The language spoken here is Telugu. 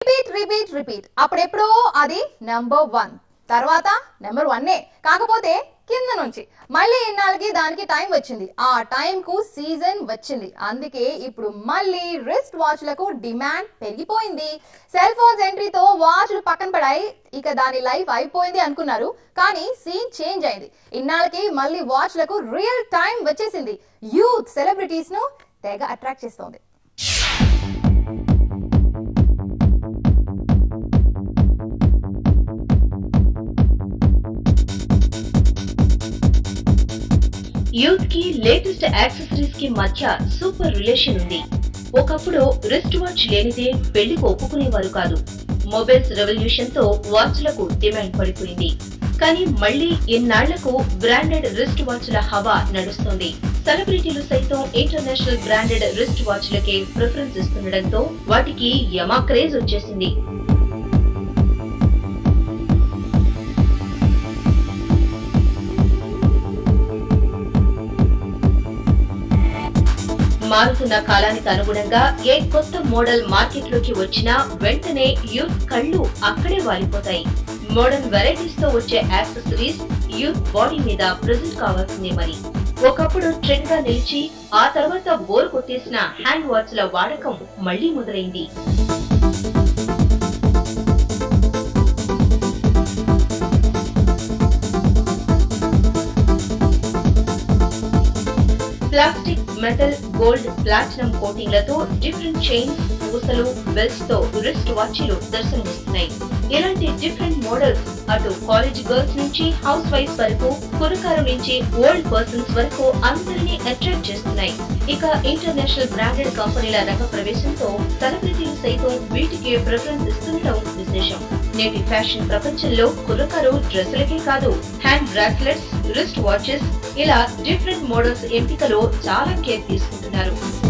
రిపీట్ రిపీట్ రిపీట్ అప్పుడెప్పుడో అది నెంబర్ వన్ తర్వాత నెంబర్ వన్నే కాకపోతే కింద నుంచి మళ్ళీ ఇన్నాళ్ళకి దానికి టైం వచ్చింది ఆ టైం కు సీజన్ వచ్చింది అందుకే ఇప్పుడు మళ్ళీ రిస్ట్ వాచ్లకు డిమాండ్ పెరిగిపోయింది సెల్ ఫోన్స్ ఎంట్రీతో వాచ్లు పక్కన పడాయి ఇక దాని లైఫ్ అయిపోయింది అనుకున్నారు కానీ సీన్ చేంజ్ అయింది ఇన్నాళ్ళకి మళ్ళీ వాచ్లకు రియల్ టైం వచ్చేసింది యూత్ సెలబ్రిటీస్ ను తెగ అట్రాక్ట్ చేస్తోంది యూత్ కి లేటెస్ట్ యాక్సెసరీస్ కి మధ్య సూపర్ రిలేషన్ ఉంది ఒకప్పుడు రిస్ట్ వాచ్ లేనిదే పెళ్లికి ఒప్పుకునేవారు కాదు మొబైల్స్ రెవల్యూషన్ తో వాచ్లకు డిమాండ్ పడిపోయింది కానీ మళ్ళీ ఇన్నాళ్లకు బ్రాండెడ్ రిస్ట్ వాచ్ల హవా నడుస్తుంది సెలబ్రిటీలు సైతం ఇంటర్నేషనల్ బ్రాండెడ్ రిస్ట్ వాచ్లకే ప్రిఫరెన్స్ ఇస్తుండటంతో వాటికి యమా క్రేజ్ వచ్చేసింది మారుతున్న కాలానికి అనుగుణంగా ఏ కొత్త మోడల్ మార్కెట్ లోకి వచ్చినా వెంటనే యూత్ కళ్ళు అక్కడే వాలిపోతాయి మోడర్న్ వెరైటీస్ తో వచ్చే యాక్సెసరీస్ యూత్ బాడీ మీద ప్రెజెంట్ కావాల్సిందే మరి ఒకప్పుడు ట్రెండ్ గా నిలిచి ఆ తర్వాత బోర్ కొట్టేసిన హ్యాండ్ వాచ్ల వాడకం మళ్లీ మొదలైంది ప్లాస్టిక్ మెటల్ గోల్డ్ ప్లాటినం కోటింగ్లతో డిఫరెంట్ చైన్స్ పూసలు బెల్ట్స్ తో రిస్ట్ వాచ్లు దర్శనమిస్తున్నాయి ఇలాంటి డిఫరెంట్ మోడల్స్ అటు కాలేజ్ గర్ల్స్ నుంచి హౌస్ వైఫ్ వరకు కురకారు నుంచి ఓల్డ్ పర్సన్స్ వరకు అందరినీ అట్రాక్ట్ చేస్తున్నాయి ఇక ఇంటర్నేషనల్ బ్రాండెడ్ కంపెనీల రంగ ప్రవేశంతో సెలబ్రిటీలు సైతం వీటికి ప్రిఫరెన్స్ ఇస్తుండటం విశేషం నేటి ఫ్యాషన్ ప్రపంచంలో కుర్రకారు డ్రెస్సులకే కాదు హ్యాండ్ బ్రాస్లెట్స్ రిస్ట్ వాచెస్ ఇలా డిఫరెంట్ మోడల్స్ ఎంపికలో చాలా కేర్ తీసుకుంటున్నారు